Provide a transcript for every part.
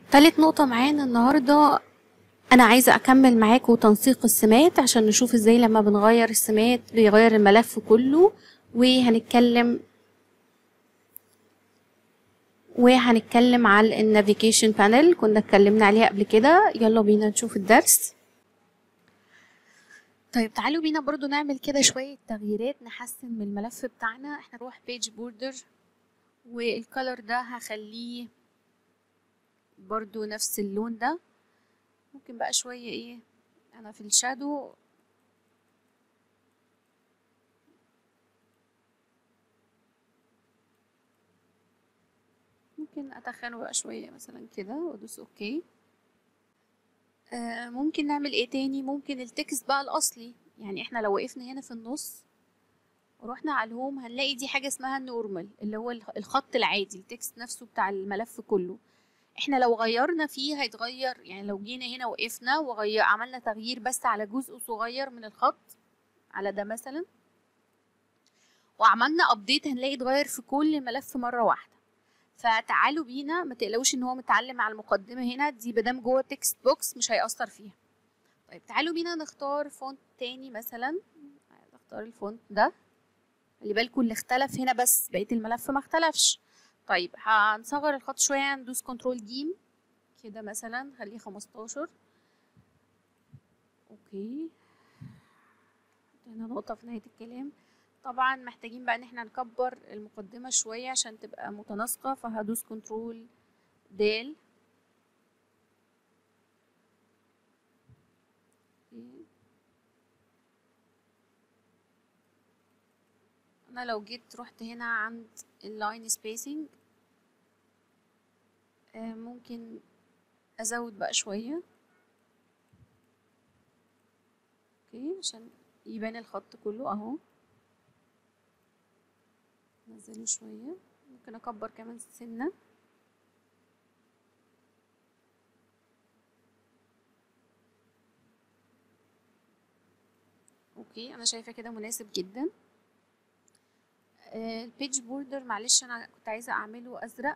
تالت نقطة معانا النهاردة أنا عايزة أكمل معاكم تنسيق السمات عشان نشوف ازاي لما بنغير السمات بيغير الملف كله وهنتكلم وهنتكلم على النافيجيشن بانل كنا اتكلمنا عليها قبل كده يلا بينا نشوف الدرس طيب تعالوا بينا برضو نعمل كده شوية تغييرات نحسن من الملف بتاعنا احنا نروح بيج بوردر والكالر ده هخليه برضو نفس اللون ده ممكن بقى شوية ايه انا في الشادو ممكن اتخنه بقى شوية مثلا كده وادوس اوكي آه ممكن نعمل ايه تاني ممكن التكست بقى الاصلي يعني احنا لو وقفنا هنا في النص ورحنا على الهوم هنلاقي دي حاجة اسمها النورمال اللي هو الخط العادي التكست نفسه بتاع الملف كله احنا لو غيرنا فيه هيتغير يعني لو جينا هنا وقفنا وغير عملنا تغيير بس على جزء صغير من الخط على ده مثلا وعملنا ابديت هنلاقي اتغير في كل الملف مرة واحدة فتعالوا بينا ما تقلقوش ان هو متعلم على المقدمة هنا دي بدام جوه تكست بوكس مش هيأثر فيها طيب تعالوا بينا نختار فونت تاني مثلا نختار الفونت ده خلي بالكم اللي اختلف هنا بس بقية الملف ما اختلفش طيب هنصغر الخط شوية ندوس كنترول جيم كده مثلا خليه خمستاشر اوكي هنا نقطة في نهاية الكلام طبعا محتاجين بقى ان احنا نكبر المقدمة شوية عشان تبقى متناسقة فهدوس كنترول دال انا لو جيت رحت هنا عند اللاين سبيسنج ممكن ازود بقى شوية اوكي عشان يبان الخط كله اهو نزله شوية ممكن اكبر كمان سنة اوكي انا شايفة كده مناسب جدا البيج بوردر معلش انا كنت عايزة اعمله ازرق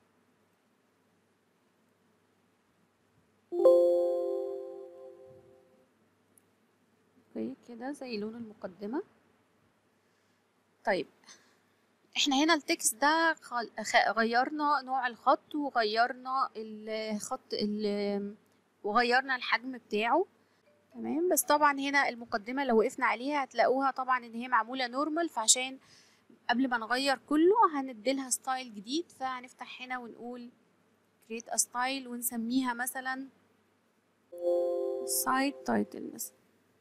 اوكي كده زي لون المقدمة طيب احنا هنا التكست ده غيرنا نوع الخط وغيرنا الخط وغيرنا الحجم بتاعه تمام بس طبعا هنا المقدمة لو وقفنا عليها هتلاقوها طبعا ان هي معمولة نورمال فعشان قبل ما نغير كله هنديلها ستايل جديد فهنفتح هنا ونقول create a style ونسميها مثلا site title مثلا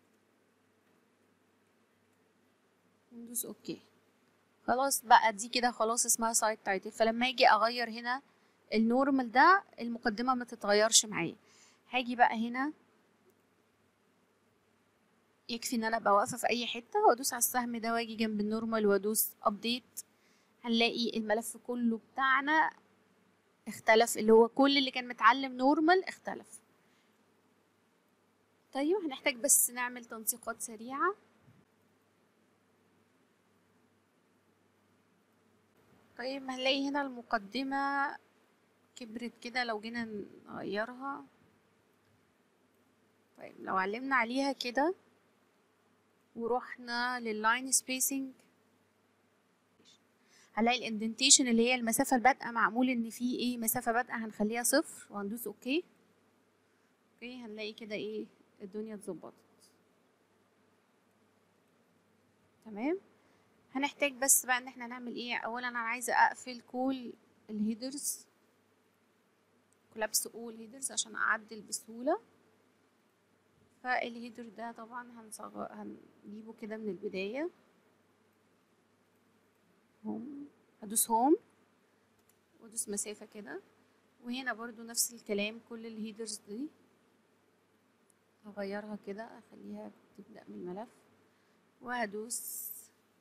وندوس اوكي خلاص بقى دي كده خلاص اسمها سايت تايتل فلما اجي اغير هنا النورمال ده المقدمة ما تتغيرش معايا هاجي بقى هنا يكفي ان انا ابقى واقفه في اي حته وادوس على السهم ده واجي جنب النورمال وادوس ابديت هنلاقي الملف كله بتاعنا اختلف اللي هو كل اللي كان متعلم نورمال اختلف طيب هنحتاج بس نعمل تنسيقات سريعه طيب هنلاقي هنا المقدمه كبرت كده لو جينا نغيرها طيب لو علمنا عليها كده ورحنا لللاين سبيسنج هنلاقي الاندنتيشن اللي هي المسافة البادئة معمول ان في ايه مسافة بادئة هنخليها صفر وهندوس اوكي اوكي هنلاقي كده ايه الدنيا اتظبطت تمام هنحتاج بس بقى ان احنا نعمل ايه اولا انا عايزة اقفل كل الهيدرز كولابس اول هيدرز عشان اعدل بسهولة فالهيدر ده طبعا هنصغر هنجيبه كده من البداية هوم هدوس هوم وادوس مسافة كده وهنا برضو نفس الكلام كل الهيدرز دي هغيرها كده اخليها تبدأ من الملف وهدوس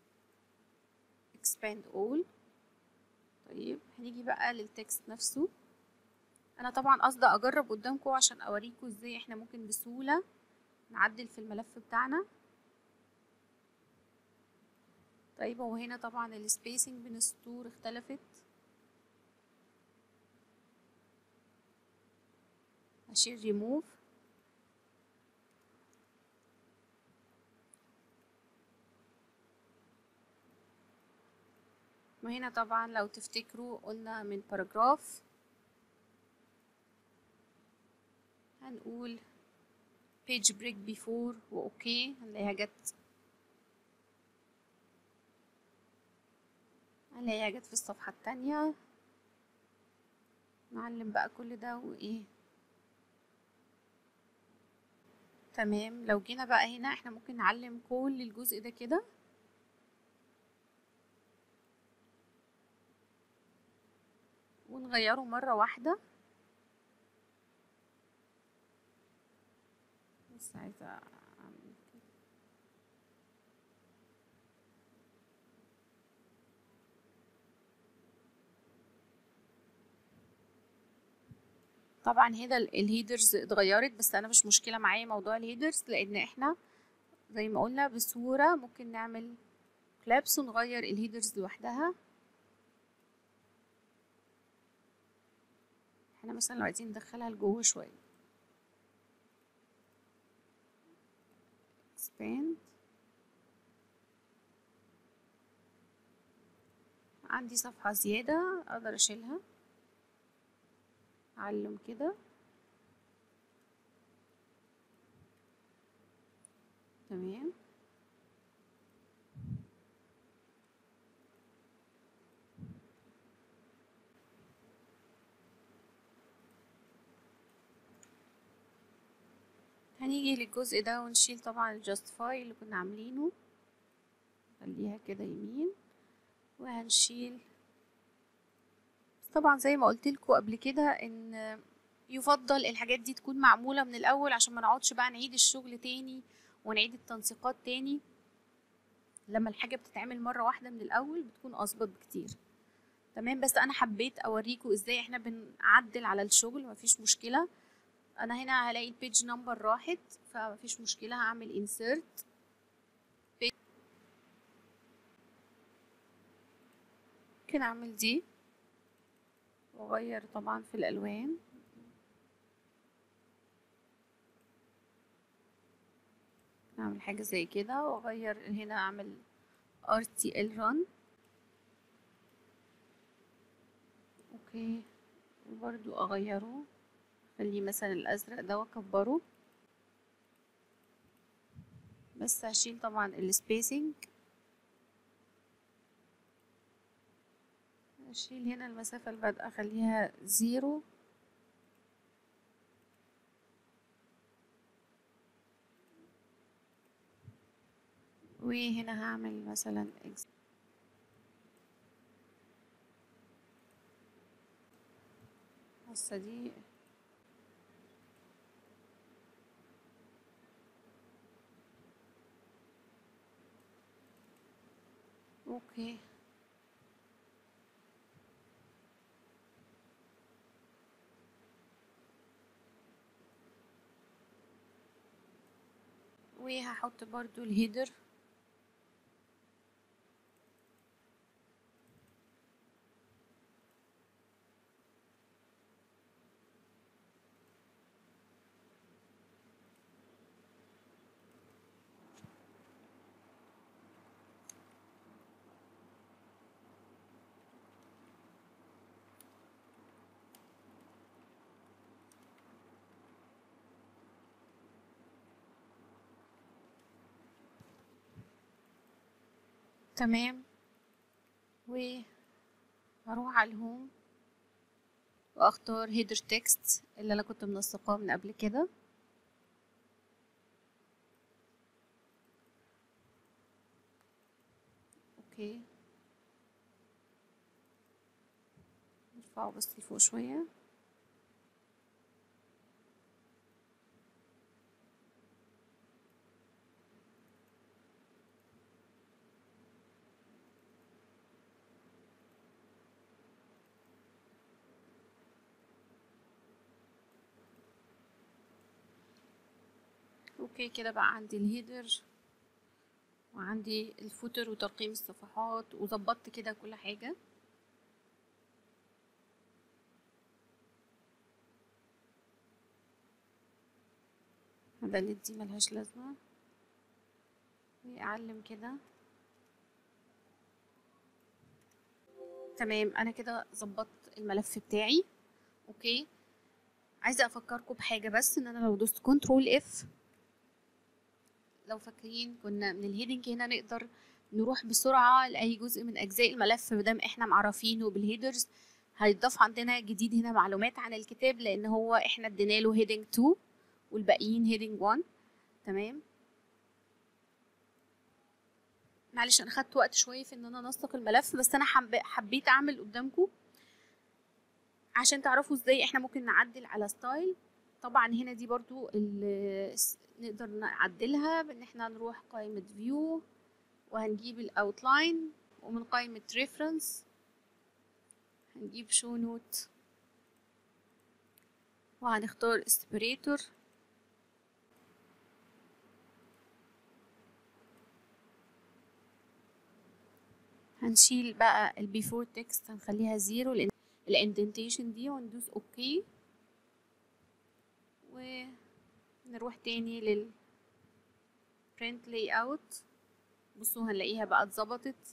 expand all طيب هنيجي بقى للتكست نفسه انا طبعا قصدي اجرب قدامكم عشان اوريكم ازاي احنا ممكن بسهولة نعدل في الملف بتاعنا طيب هو هنا طبعا السبيسنج بين السطور اختلفت هشيل ريموف وهنا طبعا لو تفتكروا قلنا من باراجراف هنقول page break before واوكي هنلاقيها جت هنلاقيها جت في الصفحة التانية نعلم بقى كل ده وايه تمام لو جينا بقى هنا احنا ممكن نعلم كل الجزء ده كده ونغيره مرة واحدة بس عايزة أعمل كده. طبعا هنا ال- الهيدرز اتغيرت بس انا مش مشكلة معايا موضوع الهيدرز لان احنا زي ما قلنا بصورة ممكن نعمل كلابس ونغير الهيدرز لوحدها احنا مثلا لو عايزين ندخلها لجوه شوية expand عندي صفحة زيادة اقدر اشيلها اعلم كده تمام هنيجي للجزء ده ونشيل طبعا الجاستيفاي اللي كنا عاملينه نخليها كده يمين وهنشيل بس طبعا زي ما قلت لكم قبل كده ان يفضل الحاجات دي تكون معمولة من الأول عشان ما نقعدش بقى نعيد الشغل تاني ونعيد التنسيقات تاني لما الحاجة بتتعمل مرة واحدة من الأول بتكون أظبط بكتير تمام بس أنا حبيت أوريكم إزاي إحنا بنعدل على الشغل مفيش مشكلة أنا هنا هلاقي البيج نمبر راحت فمفيش مشكلة هعمل insert ممكن أعمل دي وأغير طبعا في الألوان اعمل حاجة زي كده واغير هنا اعمل RTL run اوكي وبرضو اغيره خليه مثلا الازرق ده واكبره بس هشيل طبعا السبيسنج هشيل هنا المسافة البادئة اخليها زيرو وهنا هعمل مثلا إكس القصة دي اوكي وهحط برضو الهيدر تمام وهروح على الهوم واختار هيدر تكست اللي انا كنت منسقاه من قبل كده اوكي نرفعه بس لفوق شويه اوكي كده بقى عندي الهيدر وعندي الفوتر وترقيم الصفحات وظبطت كده كل حاجة ده دي ملهاش لازمة وأعلم كده تمام أنا كده ظبطت الملف بتاعي أوكي عايزة أفكركم بحاجة بس إن أنا لو دوست كنترول اف لو فاكرين كنا من الهيدنج هنا نقدر نروح بسرعة لأي جزء من أجزاء الملف مادام احنا معرفينه بالهيدرز هيتضاف عندنا جديد هنا معلومات عن الكتاب لأن هو احنا ادينا له هيدنج 2 والباقيين هيدنج 1 تمام معلش انا خدت وقت شويه في ان انا انسق الملف بس انا حب... حبيت اعمل قدامكم عشان تعرفوا ازاي احنا ممكن نعدل على ستايل طبعا هنا دي برضو ال... نقدر نعدلها بان احنا نروح قائمة فيو وهنجيب الاوتلاين ومن قائمة ريفرنس هنجيب شو نوت وهنختار اسبريتور هنشيل بقى البيفور تكست هنخليها زيرو لان الاندنتيشن دي وندوس اوكي ونروح تاني لل print layout بصوا هنلاقيها بقى اتظبطت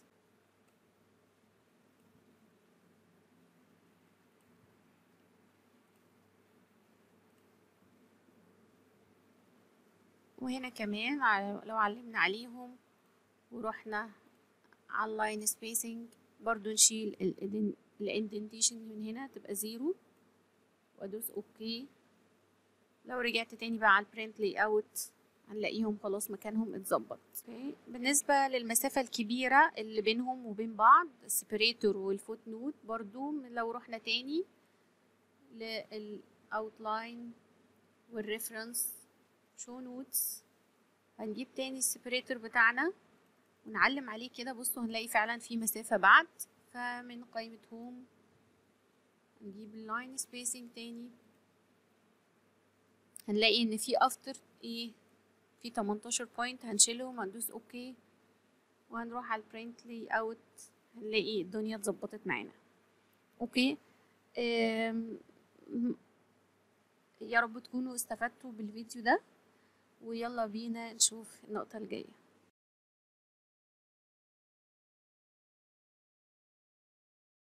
وهنا كمان لو علمنا عليهم ورحنا على اللاين سبيسنج برضو نشيل الاندنتيشن من هنا تبقى زيرو وادوس اوكي لو رجعت تاني بقى على البرنت لاي اوت هنلاقيهم خلاص مكانهم اتظبط اوكي بالنسبه للمسافه الكبيره اللي بينهم وبين بعض السيبريتور والفوت نوت برضو لو رحنا تاني للاوتلاين والريفرنس شو نوتس هنجيب تاني السيبريتور بتاعنا ونعلم عليه كده بصوا هنلاقي فعلا في مسافة بعد فمن قائمة هوم نجيب اللاين سبيسنج تاني هنلاقي ان في افتر ايه في 18 بوينت هنشيلهم هندوس اوكي وهنروح على البرنت لي اوت هنلاقي الدنيا اتظبطت معانا اوكي يا رب تكونوا استفدتوا بالفيديو ده ويلا بينا نشوف النقطة الجاية